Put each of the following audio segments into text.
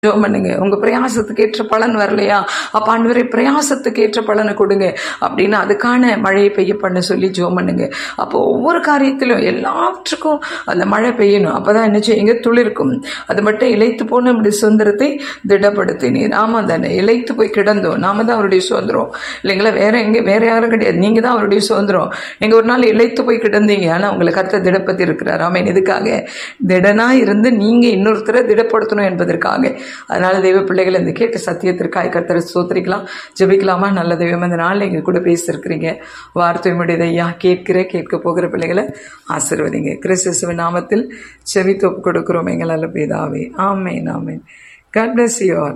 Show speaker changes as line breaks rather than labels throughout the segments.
ஜெபம் பண்ணுங்க உங்க பிரயாசத்துக்கு ஏற்ற பலன் வரலையா அப்ப ஆண்டவரே பிரயாசத்துக்கு ஏற்ற பலனை கொடுங்க அப்படின்னு அதுக்கான மழையை பெய்ய பண்ண சொல்லி ஜெபம் பண்ணுங்க அப்போ ஒவ்வொரு காரியத்திலும் எல்லாவற்றுக்கும் அந்த மழை பெய்யணும் அப்பதான் என்ன செய்யுங்க துளிர்க்கும் அது மட்டும் இழைத்து போன நம்முடைய சுதந்திரத்தை திடப்படுத்தினீர் ஆமா தானே இழைத்து போய் கிடந்தோம் நாம தான் அவருடைய சுதந்திரம் இல்லைங்களா வேற எங்க வேற யாரும் கிடையாது நீங்க தான் அவருடைய சுதந்திரம் நீங்க ஒரு நாள் இழைத்து போய் கிடந்தீங்க ஆனா உங்களை கத்த திடப்படுத்தி இருக்கிறார் ஆமேன் எதுக்காக திடனா இருந்து நீங்க இன்னொருத்தரை திடப்படுத்தணும் என்பதற்காக அதனால தெய்வ பிள்ளைகள் இந்த கேட்ட சத்தியத்திற்காக கர்த்தரை சோத்திரிக்கலாம் ஜெபிக்கலாமா நல்ல தெய்வம் இந்த நாளில் எங்க கூட பேசியிருக்கிறீங்க வார்த்தை முடியுது ஐயா கேட்கிற கேட்க போகிற பிள்ளைகளை ஆசிர்வதிங்க கிறிஸ்துவ நாமத்தில் செவித்து ஒப்பு கொடுக்கிறோம் எங்கள் நல்ல பிதாவே ஆமேன் ஆமேன் காட் பிளஸ் யூ ஆல்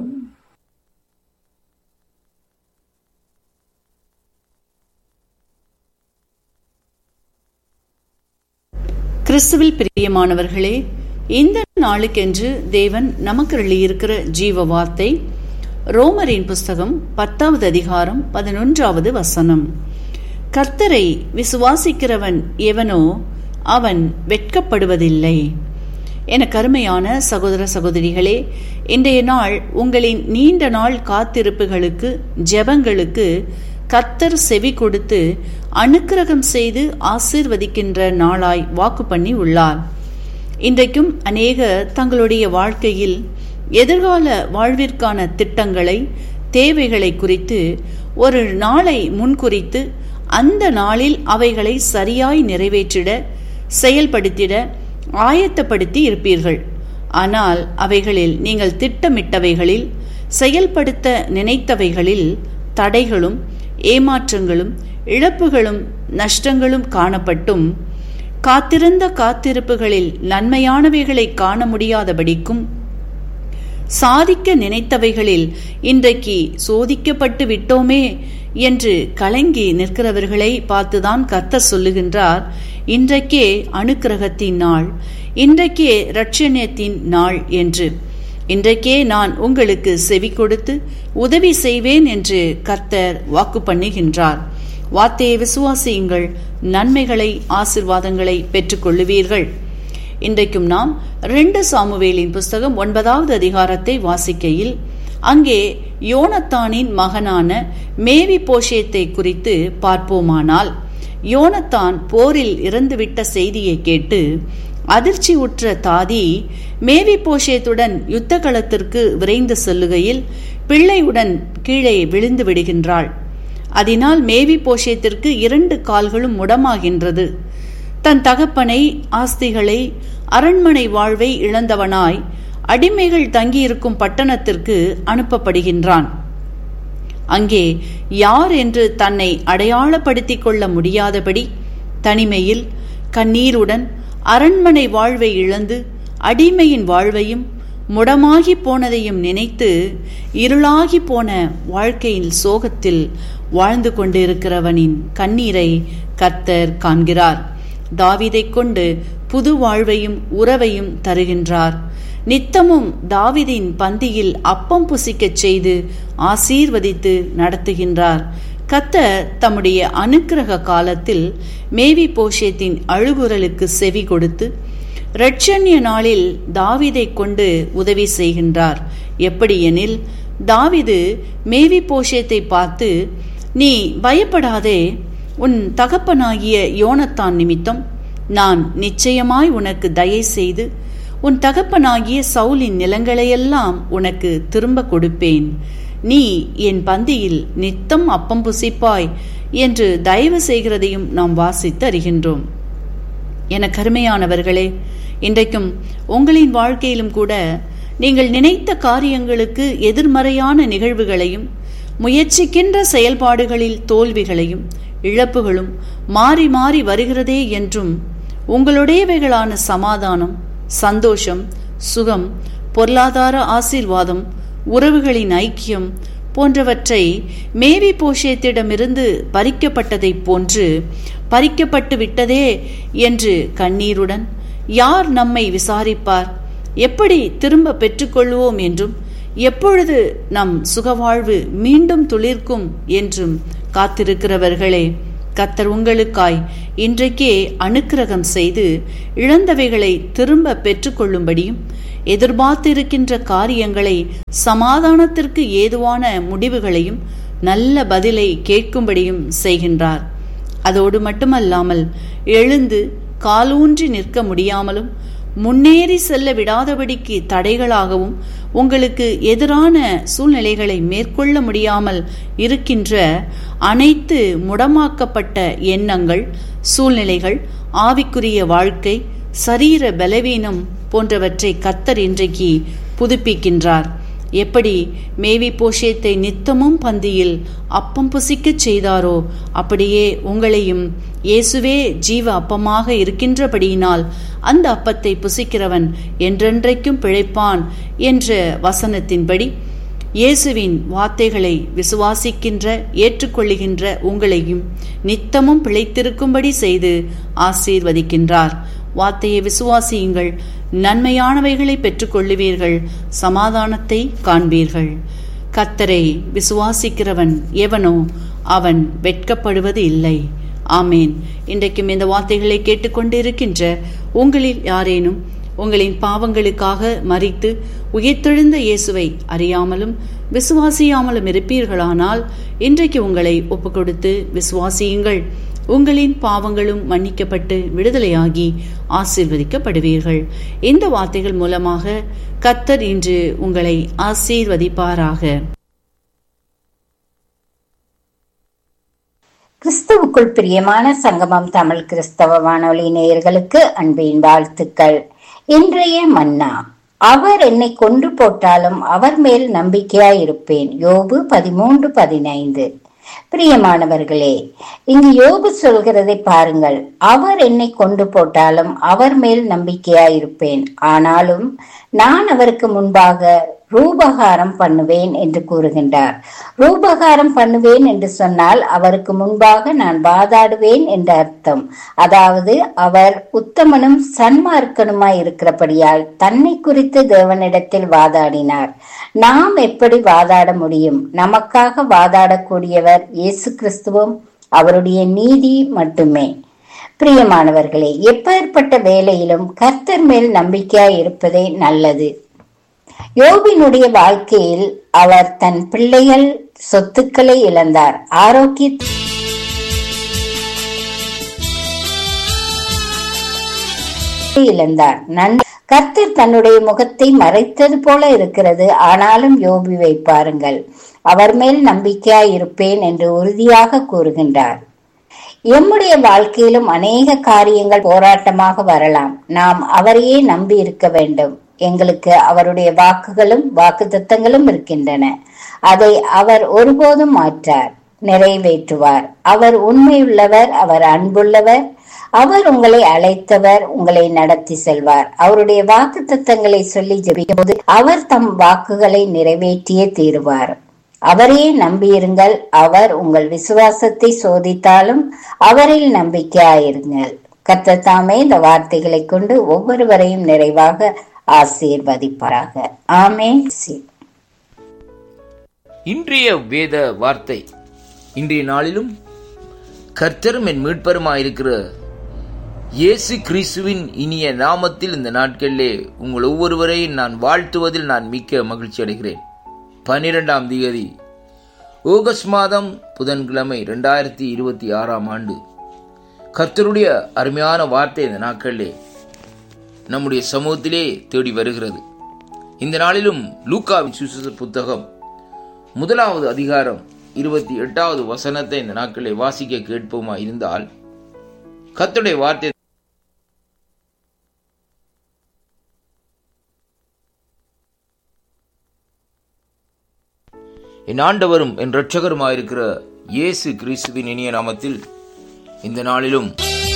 கிறிஸ்துவில் பிரியமானவர்களே இந்த நாளுக்கென்று தேவன் நமக்கு இருக்கிற ஜீவ வார்த்தை ரோமரின் புஸ்தகம் பத்தாவது அதிகாரம் பதினொன்றாவது வசனம் கர்த்தரை விசுவாசிக்கிறவன் எவனோ அவன் வெட்கப்படுவதில்லை என கருமையான சகோதர சகோதரிகளே இன்றைய நாள் உங்களின் நீண்ட நாள் காத்திருப்புகளுக்கு ஜெபங்களுக்கு கர்த்தர் செவி கொடுத்து அனுக்கிரகம் செய்து ஆசீர்வதிக்கின்ற நாளாய் வாக்கு பண்ணி உள்ளார் இன்றைக்கும் அநேக தங்களுடைய வாழ்க்கையில் எதிர்கால வாழ்விற்கான திட்டங்களை தேவைகளை குறித்து ஒரு நாளை முன்குறித்து அந்த நாளில் அவைகளை சரியாய் நிறைவேற்றிட செயல்படுத்திட ஆயத்தப்படுத்தி இருப்பீர்கள் ஆனால் அவைகளில் நீங்கள் திட்டமிட்டவைகளில் செயல்படுத்த நினைத்தவைகளில் தடைகளும் ஏமாற்றங்களும் இழப்புகளும் நஷ்டங்களும் காணப்பட்டும் காத்திருந்த காத்திருப்புகளில் நன்மையானவைகளை காண முடியாதபடிக்கும் சாதிக்க நினைத்தவைகளில் இன்றைக்கு சோதிக்கப்பட்டு விட்டோமே என்று கலங்கி நிற்கிறவர்களை பார்த்துதான் கர்த்தர் சொல்லுகின்றார் இன்றைக்கே அனுக்கிரகத்தின் நாள் இன்றைக்கே ரட்சணியத்தின் நாள் என்று இன்றைக்கே நான் உங்களுக்கு செவி கொடுத்து உதவி செய்வேன் என்று கர்த்தர் வாக்கு பண்ணுகின்றார் வார்த்தையை விசுவாசியுங்கள் நன்மைகளை ஆசிர்வாதங்களை பெற்றுக்கொள்ளுவீர்கள் இன்றைக்கும் நாம் ரெண்டு சாமுவேலின் புஸ்தகம் ஒன்பதாவது அதிகாரத்தை வாசிக்கையில் அங்கே யோனத்தானின் மகனான மேவி போஷேத்தை குறித்து பார்ப்போமானால் யோனத்தான் போரில் இறந்துவிட்ட செய்தியை கேட்டு அதிர்ச்சி உற்ற தாதி மேவி போஷேத்துடன் யுத்த களத்திற்கு விரைந்து செல்லுகையில் பிள்ளையுடன் கீழே விழுந்து விடுகின்றாள் அதனால் மேவி போஷேத்திற்கு இரண்டு கால்களும் முடமாகின்றது தன் தகப்பனை ஆஸ்திகளை அரண்மனை வாழ்வை இழந்தவனாய் அடிமைகள் தங்கியிருக்கும் பட்டணத்திற்கு அனுப்பப்படுகின்றான் அங்கே யார் என்று தன்னை அடையாளப்படுத்திக் கொள்ள முடியாதபடி தனிமையில் கண்ணீருடன் அரண்மனை வாழ்வை இழந்து அடிமையின் வாழ்வையும் முடமாகி போனதையும் நினைத்து இருளாகி போன வாழ்க்கையின் சோகத்தில் வாழ்ந்து கொண்டிருக்கிறவனின் கண்ணீரை கர்த்தர் காண்கிறார் தாவிதை கொண்டு புது வாழ்வையும் உறவையும் தருகின்றார் நித்தமும் தாவிதின் பந்தியில் அப்பம் புசிக்கச் செய்து ஆசீர்வதித்து நடத்துகின்றார் கத்தர் தம்முடைய அனுக்கிரக காலத்தில் மேவி போஷேத்தின் அழுகுரலுக்கு செவி கொடுத்து ரட்சண்ய நாளில் தாவிதை கொண்டு உதவி செய்கின்றார் எப்படியெனில் தாவிது மேவி போஷேத்தை பார்த்து நீ பயப்படாதே உன் தகப்பனாகிய யோனத்தான் நிமித்தம் நான் நிச்சயமாய் உனக்கு தயை செய்து உன் தகப்பனாகிய சவுலின் நிலங்களையெல்லாம் உனக்கு திரும்ப கொடுப்பேன் நீ என் பந்தியில் நித்தம் அப்பம் புசிப்பாய் என்று தயவு செய்கிறதையும் நாம் வாசித்து அறிகின்றோம் என கருமையானவர்களே இன்றைக்கும் உங்களின் வாழ்க்கையிலும் கூட நீங்கள் நினைத்த காரியங்களுக்கு எதிர்மறையான நிகழ்வுகளையும் முயற்சிக்கின்ற செயல்பாடுகளில் தோல்விகளையும் இழப்புகளும் மாறி மாறி வருகிறதே என்றும் உங்களுடையவைகளான சமாதானம் சந்தோஷம் சுகம் பொருளாதார ஆசீர்வாதம் உறவுகளின் ஐக்கியம் போன்றவற்றை மேவி போஷேத்திடமிருந்து பறிக்கப்பட்டதைப் போன்று பறிக்கப்பட்டு விட்டதே என்று கண்ணீருடன் யார் நம்மை விசாரிப்பார் எப்படி திரும்ப பெற்றுக்கொள்வோம் என்றும் எப்பொழுது நம் சுகவாழ்வு மீண்டும் துளிர்க்கும் என்றும் காத்திருக்கிறவர்களே கத்தர் உங்களுக்காய் இன்றைக்கே அனுக்கிரகம் செய்து இழந்தவைகளை திரும்ப பெற்றுக்கொள்ளும்படியும் எதிர்பார்த்திருக்கின்ற காரியங்களை சமாதானத்திற்கு ஏதுவான முடிவுகளையும் நல்ல பதிலை கேட்கும்படியும் செய்கின்றார் அதோடு மட்டுமல்லாமல் எழுந்து காலூன்றி நிற்க முடியாமலும் முன்னேறி செல்ல விடாதபடிக்கு தடைகளாகவும் உங்களுக்கு எதிரான சூழ்நிலைகளை மேற்கொள்ள முடியாமல் இருக்கின்ற அனைத்து முடமாக்கப்பட்ட எண்ணங்கள் சூழ்நிலைகள் ஆவிக்குரிய வாழ்க்கை சரீர பலவீனம் போன்றவற்றை கத்தர் இன்றைக்கு புதுப்பிக்கின்றார் எப்படி மேவி போஷேத்தை நித்தமும் பந்தியில் அப்பம் புசிக்கச் செய்தாரோ அப்படியே உங்களையும் இயேசுவே ஜீவ அப்பமாக இருக்கின்றபடியினால் அந்த அப்பத்தை புசிக்கிறவன் என்றென்றைக்கும் பிழைப்பான் என்ற வசனத்தின்படி இயேசுவின் வார்த்தைகளை விசுவாசிக்கின்ற ஏற்றுக்கொள்ளுகின்ற உங்களையும் நித்தமும் பிழைத்திருக்கும்படி செய்து ஆசீர்வதிக்கின்றார் வார்த்தையை விசுவாசியுங்கள் நன்மையானவைகளை பெற்றுக்கொள்ளுவீர்கள் சமாதானத்தை காண்பீர்கள் கத்தரை விசுவாசிக்கிறவன் எவனோ அவன் வெட்கப்படுவது இல்லை ஆமேன் இன்றைக்கும் இந்த வார்த்தைகளை கேட்டுக்கொண்டு இருக்கின்ற உங்களில் யாரேனும் உங்களின் பாவங்களுக்காக மறித்து உயிர்த்தெழுந்த இயேசுவை அறியாமலும் விசுவாசியாமலும் இருப்பீர்களானால் இன்றைக்கு உங்களை ஒப்புக்கொடுத்து விசுவாசியுங்கள் உங்களின் பாவங்களும் மன்னிக்கப்பட்டு விடுதலையாகி ஆசீர்வதிக்கப்படுவீர்கள் இந்த வார்த்தைகள் மூலமாக கத்தர் இன்று உங்களை ஆசீர்வதிப்பாராக
கிறிஸ்துவுக்குள் பிரியமான சங்கமம் தமிழ் கிறிஸ்தவ வானொலி நேயர்களுக்கு அன்பின் வாழ்த்துக்கள் இன்றைய மன்னா அவர் என்னை கொன்று போட்டாலும் அவர் மேல் நம்பிக்கையாய் இருப்பேன் யோபு பதிமூன்று பதினைந்து பிரியமானவர்களே இங்கு யோபு சொல்கிறதை பாருங்கள் அவர் என்னை கொண்டு போட்டாலும் அவர் மேல் நம்பிக்கையாயிருப்பேன் ஆனாலும் நான் அவருக்கு முன்பாக ரூபகாரம் பண்ணுவேன் என்று கூறுகின்றார் ரூபகாரம் பண்ணுவேன் என்று சொன்னால் அவருக்கு முன்பாக நான் வாதாடுவேன் என்ற அர்த்தம் அதாவது அவர் உத்தமனும் சன்மார்க்கனுமாய் இருக்கிறபடியால் தன்னை குறித்து தேவனிடத்தில் வாதாடினார் நாம் எப்படி வாதாட முடியும் நமக்காக வாதாடக்கூடியவர் இயேசு கிறிஸ்துவும் அவருடைய நீதி மட்டுமே பிரியமானவர்களே எப்பேற்பட்ட வேலையிலும் கர்த்தர் மேல் நம்பிக்கையாய் இருப்பதே நல்லது யோபினுடைய வாழ்க்கையில் அவர் தன் பிள்ளைகள் சொத்துக்களை இழந்தார் ஆரோக்கிய இழந்தார் நன் கர்த்தர் தன்னுடைய முகத்தை மறைத்தது போல இருக்கிறது ஆனாலும் யோபுவை பாருங்கள் அவர் மேல் நம்பிக்கையாய் இருப்பேன் என்று உறுதியாக கூறுகின்றார் எம்முடைய வாழ்க்கையிலும் அநேக காரியங்கள் போராட்டமாக வரலாம் நாம் அவரையே நம்பி இருக்க வேண்டும் எங்களுக்கு அவருடைய வாக்குகளும் வாக்கு தத்தங்களும் இருக்கின்றன அதை அவர் ஒருபோதும் மாற்றார் நிறைவேற்றுவார் அவர் உண்மையுள்ளவர் அவர் அன்புள்ளவர் அவர் உங்களை அழைத்தவர் உங்களை நடத்தி செல்வார் அவருடைய வாக்கு தத்தங்களை சொல்லி ஜெபிக்கும் போது அவர் தம் வாக்குகளை நிறைவேற்றியே தீருவார் அவரையே நம்பியிருங்கள் அவர் உங்கள் விசுவாசத்தை சோதித்தாலும் அவரில் நம்பிக்கையாயிருங்கள் கத்தத்தாமே இந்த வார்த்தைகளை கொண்டு ஒவ்வொருவரையும் நிறைவாக ஆசீர்வதிப்பாராக ஆமேன்
இன்றைய வேத வார்த்தை இன்றைய நாளிலும் கர்த்தரும் என் மீட்பருமாயிருக்கிற இயேசு கிறிஸ்துவின் இனிய நாமத்தில் இந்த நாட்களிலே உங்கள் ஒவ்வொருவரையும் நான் வாழ்த்துவதில் நான் மிக்க மகிழ்ச்சி அடைகிறேன் பனிரெண்டாம் தேதி ஆகஸ்ட் மாதம் புதன்கிழமை ரெண்டாயிரத்தி இருபத்தி ஆறாம் ஆண்டு கர்த்தருடைய அருமையான வார்த்தை இந்த நாட்களிலே நம்முடைய சமூகத்திலே தேடி வருகிறது இந்த நாளிலும் லூக்காவின் சுசு புத்தகம் முதலாவது அதிகாரம் இருபத்தி எட்டாவது வசனத்தை இந்த நாட்களை வாசிக்க கேட்போமா இருந்தால் கர்த்தருடைய வார்த்தை என் ஆண்டவரும் என் இரட்சகருமாயிருக்கிற இயேசு கிறிஸ்துவின் இனிய நாமத்தில் இந்த நாளிலும்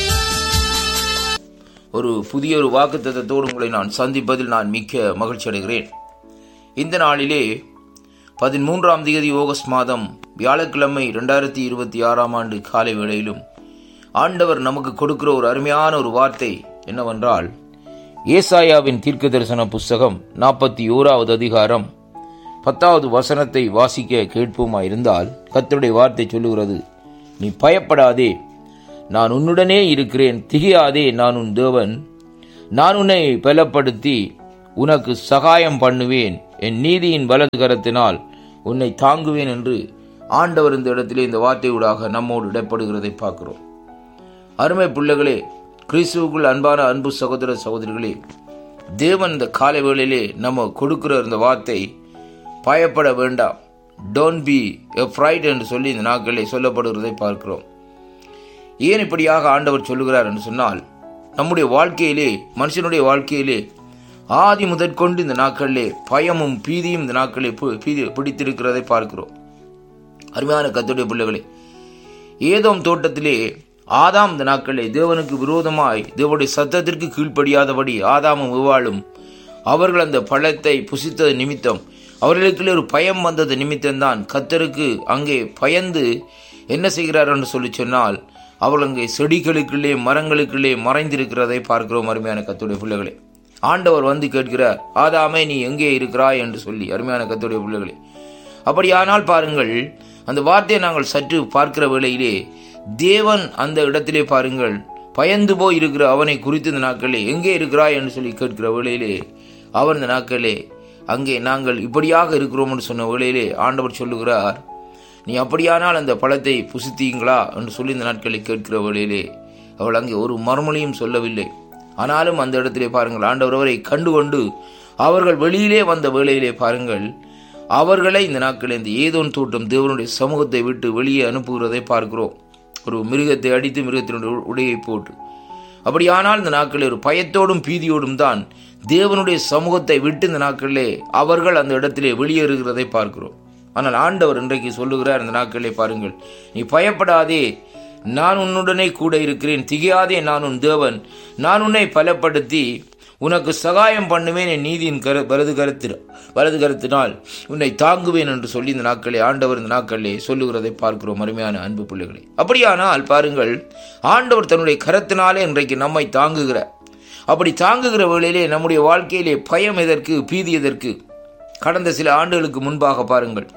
ஒரு புதிய ஒரு வாக்குத்தத்தோடு உங்களை நான் சந்திப்பதில் நான் மிக்க மகிழ்ச்சி அடைகிறேன் இந்த நாளிலே பதிமூன்றாம் தேதி ஆகஸ்ட் மாதம் வியாழக்கிழமை ரெண்டாயிரத்தி இருபத்தி ஆறாம் ஆண்டு காலை வேளையிலும் ஆண்டவர் நமக்கு கொடுக்கிற ஒரு அருமையான ஒரு வார்த்தை என்னவென்றால் ஏசாயாவின் தீர்க்க தரிசன புஸ்தகம் நாற்பத்தி ஓராவது அதிகாரம் பத்தாவது வசனத்தை வாசிக்க கேட்போமா இருந்தால் கத்தருடைய வார்த்தை சொல்லுகிறது நீ பயப்படாதே நான் உன்னுடனே இருக்கிறேன் திகையாதே நான் உன் தேவன் நான் உன்னை பலப்படுத்தி உனக்கு சகாயம் பண்ணுவேன் என் நீதியின் வலது கரத்தினால் உன்னை தாங்குவேன் என்று ஆண்டவர் இந்த இடத்திலே இந்த வார்த்தையூடாக நம்மோடு இடப்படுகிறதை பார்க்கிறோம் அருமை பிள்ளைகளே கிறிஸ்துவுக்குள் அன்பான அன்பு சகோதர சகோதரிகளே தேவன் இந்த காலை வேளையிலே நம்ம கொடுக்கிற இந்த வார்த்தை பயப்பட வேண்டாம் டோன்ட் பி எஃப்ரைட் என்று சொல்லி இந்த நாட்களிலே சொல்லப்படுகிறதை பார்க்கிறோம் ஏன் இப்படியாக ஆண்டவர் சொல்லுகிறார் என்று சொன்னால் நம்முடைய வாழ்க்கையிலே மனுஷனுடைய வாழ்க்கையிலே ஆதி முதற்கொண்டு இந்த நாட்களிலே பயமும் பீதியும் இந்த நாட்களிலே பு- பீதி பிடித்திருக்கிறதை பார்க்கிறோம் அருமையான கத்துடைய பிள்ளைகளே ஏதோம் தோட்டத்திலே ஆதாம் இந்த நாட்களிலே தேவனுக்கு விரோதமாய் தேவனுடைய சத்தத்திற்கு கீழ்ப்படியாதபடி ஆதாமும் உவாளும் அவர்கள் அந்த பழத்தை புசித்தது நிமித்தம் அவர்களுக்குள்ளே ஒரு பயம் வந்தது நிமித்தம்தான் கத்தருக்கு அங்கே பயந்து என்ன செய்கிறார் என்று சொல்லி சொன்னால் அவர்கள் அங்கே செடிகளுக்குள்ளே மரங்களுக்குள்ளே மறைந்திருக்கிறதை பார்க்கிறோம் அருமையான கத்துடைய பிள்ளைகளே ஆண்டவர் வந்து கேட்கிறார் ஆதாமே நீ எங்கே இருக்கிறாய் என்று சொல்லி அருமையான கத்துடைய பிள்ளைகளே அப்படியானால் பாருங்கள் அந்த வார்த்தையை நாங்கள் சற்று பார்க்கிற வேளையிலே தேவன் அந்த இடத்திலே பாருங்கள் பயந்து போய் இருக்கிற அவனை குறித்து இந்த நாட்களே எங்கே இருக்கிறாய் என்று சொல்லி கேட்கிற வேளையிலே அவர் இந்த நாட்களே அங்கே நாங்கள் இப்படியாக இருக்கிறோம் என்று சொன்ன வேளையிலே ஆண்டவர் சொல்லுகிறார் நீ அப்படியானால் அந்த பழத்தை புசித்தீங்களா என்று சொல்லி இந்த நாட்களை கேட்கிற வேளையிலே அவள் அங்கே ஒரு மறுமொழியும் சொல்லவில்லை ஆனாலும் அந்த இடத்திலே பாருங்கள் ஆண்டவர் அவரை கண்டுகொண்டு அவர்கள் வெளியிலே வந்த வேளையிலே பாருங்கள் அவர்களை இந்த நாட்களில் இந்த ஏதோன் தோட்டம் தேவனுடைய சமூகத்தை விட்டு வெளியே அனுப்புகிறதை பார்க்கிறோம் ஒரு மிருகத்தை அடித்து மிருகத்தினுடைய உடையை போட்டு அப்படியானால் இந்த நாட்களில் ஒரு பயத்தோடும் பீதியோடும் தான் தேவனுடைய சமூகத்தை விட்டு இந்த நாட்களிலே அவர்கள் அந்த இடத்திலே வெளியேறுகிறதை பார்க்கிறோம் ஆனால் ஆண்டவர் இன்றைக்கு சொல்லுகிறார் இந்த நாட்களிலே பாருங்கள் நீ பயப்படாதே நான் உன்னுடனே கூட இருக்கிறேன் திகையாதே நான் உன் தேவன் நான் உன்னை பலப்படுத்தி உனக்கு சகாயம் பண்ணுவேன் என் நீதியின் கரு வலது கருத்து வலது கருத்தினால் உன்னை தாங்குவேன் என்று சொல்லி இந்த நாட்களே ஆண்டவர் இந்த நாட்களிலே சொல்லுகிறதை பார்க்கிறோம் அருமையான அன்பு பிள்ளைகளே அப்படியானால் பாருங்கள் ஆண்டவர் தன்னுடைய கரத்தினாலே இன்றைக்கு நம்மை தாங்குகிறார் அப்படி தாங்குகிற வேளையிலே நம்முடைய வாழ்க்கையிலே பயம் எதற்கு பீதி எதற்கு கடந்த சில ஆண்டுகளுக்கு முன்பாக பாருங்கள்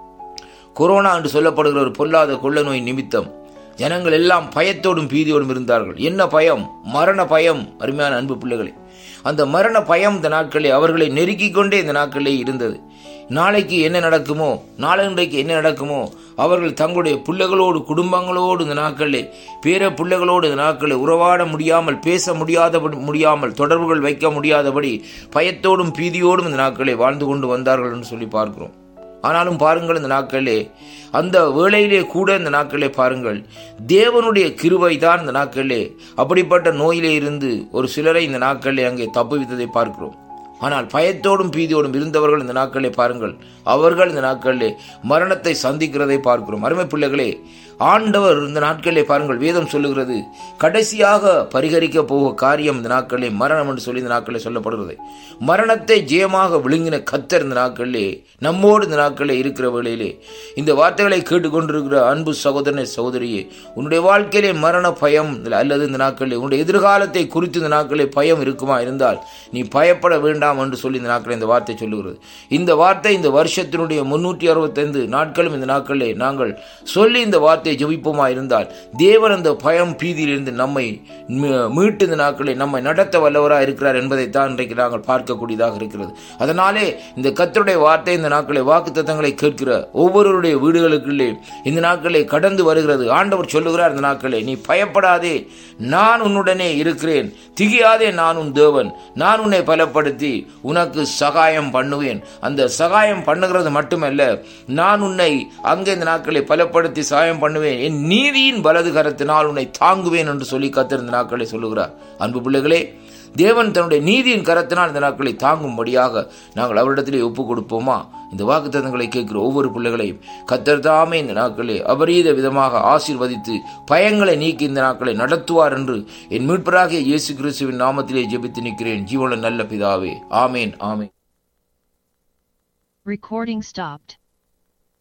கொரோனா என்று சொல்லப்படுகிற ஒரு பொல்லாத கொள்ள நோய் நிமித்தம் ஜனங்கள் எல்லாம் பயத்தோடும் பீதியோடும் இருந்தார்கள் என்ன பயம் மரண பயம் அருமையான அன்பு பிள்ளைகளே அந்த மரண பயம் இந்த நாட்களே அவர்களை நெருக்கிக் கொண்டே இந்த நாட்களே இருந்தது நாளைக்கு என்ன நடக்குமோ நாளன்றைக்கு என்ன நடக்குமோ அவர்கள் தங்களுடைய பிள்ளைகளோடு குடும்பங்களோடு இந்த நாட்களிலே பேர பிள்ளைகளோடு இந்த நாட்களில் உறவாட முடியாமல் பேச முடியாதபடி முடியாமல் தொடர்புகள் வைக்க முடியாதபடி பயத்தோடும் பீதியோடும் இந்த நாட்களை வாழ்ந்து கொண்டு வந்தார்கள் என்று சொல்லி பார்க்கிறோம் ஆனாலும் பாருங்கள் இந்த நாட்களிலே அந்த வேளையிலே கூட இந்த நாட்களிலே பாருங்கள் தேவனுடைய கிருபை தான் இந்த நாட்களிலே அப்படிப்பட்ட நோயிலே இருந்து ஒரு சிலரை இந்த நாட்களிலே அங்கே தப்புவித்ததை பார்க்கிறோம் ஆனால் பயத்தோடும் பீதியோடும் இருந்தவர்கள் இந்த நாட்களிலே பாருங்கள் அவர்கள் இந்த நாட்களிலே மரணத்தை சந்திக்கிறதை பார்க்கிறோம் அருமை பிள்ளைகளே ஆண்டவர் இந்த நாட்களிலே பாருங்கள் வேதம் சொல்லுகிறது கடைசியாக பரிகரிக்க போக காரியம் இந்த நாட்களிலே மரணம் என்று சொல்லி இந்த நாட்களிலே சொல்லப்படுகிறது மரணத்தை ஜெயமாக விழுங்கின கத்தர் இந்த நாட்களிலே நம்மோடு இந்த நாட்களிலே இருக்கிற வேளையிலே இந்த வார்த்தைகளை கேட்டுக்கொண்டிருக்கிற அன்பு சகோதரனை சகோதரியே உன்னுடைய வாழ்க்கையிலே மரண பயம் அல்லது இந்த நாட்களிலே உன்னுடைய எதிர்காலத்தை குறித்து இந்த நாட்களிலே பயம் இருக்குமா இருந்தால் நீ பயப்பட வேண்டாம் என்று சொல்லி இந்த நாட்களில் இந்த வார்த்தை சொல்லுகிறது இந்த வார்த்தை இந்த வருஷத்தினுடைய முன்னூற்றி அறுபத்தைந்து நாட்களும் இந்த நாட்களிலே நாங்கள் சொல்லி இந்த வார்த்தையை ஜெபிப்போமா இருந்தால் தேவன் அந்த பயம் பீதியிலிருந்து நம்மை மீ- மீட்டு இந்த நாட்களை நம்மை நடத்த வல்லவராக இருக்கிறார் என்பதைத்தான் இன்றைக்கு நாங்கள் பார்க்கக்கூடியதாக இருக்கிறது அதனாலே இந்த கத்தருடைய வார்த்தை இந்த நாட்களை வாக்கு தத்தங்களை கேட்கிற ஒவ்வொருவருடைய வீடுகளுக்குள்ளே இந்த நாட்களை கடந்து வருகிறது ஆண்டவர் சொல்லுகிறார் இந்த நாட்களே நீ பயப்படாதே நான் உன்னுடனே இருக்கிறேன் திகியாதே நான் உன் தேவன் நான் உன்னை பலப்படுத்தி உனக்கு சகாயம் பண்ணுவேன் அந்த சகாயம் பண்ணுகிறது மட்டுமல்ல நான் உன்னை அங்கே இந்த நாட்களை பலப்படுத்தி சகாயம் பண்ணுவேன் என் நீதியின் வலது கரத்தினால் உன்னை தாங்குவேன் என்று சொல்லி கத்திருந்த நாட்களை சொல்லுகிறார் அன்பு பிள்ளைகளே தேவன் தன்னுடைய நீதியின் கரத்தினால் இந்த நாட்களை தாங்கும்படியாக நாங்கள் அவரிடத்திலே ஒப்பு கொடுப்போமா இந்த வாக்குத்தத்தங்களை கேட்கிற ஒவ்வொரு பிள்ளைகளையும் கத்தர் தாமே இந்த நாட்களே அபரீத விதமாக ஆசீர்வதித்து பயங்களை நீக்கி இந்த நாட்களை நடத்துவார் என்று என் மீட்பராகிய இயேசு கிறிஸ்துவின் நாமத்திலே ஜெபித்து நிற்கிறேன் ஜீவன நல்ல பிதாவே ஆமேன் ஆமேன்
Recording stopped.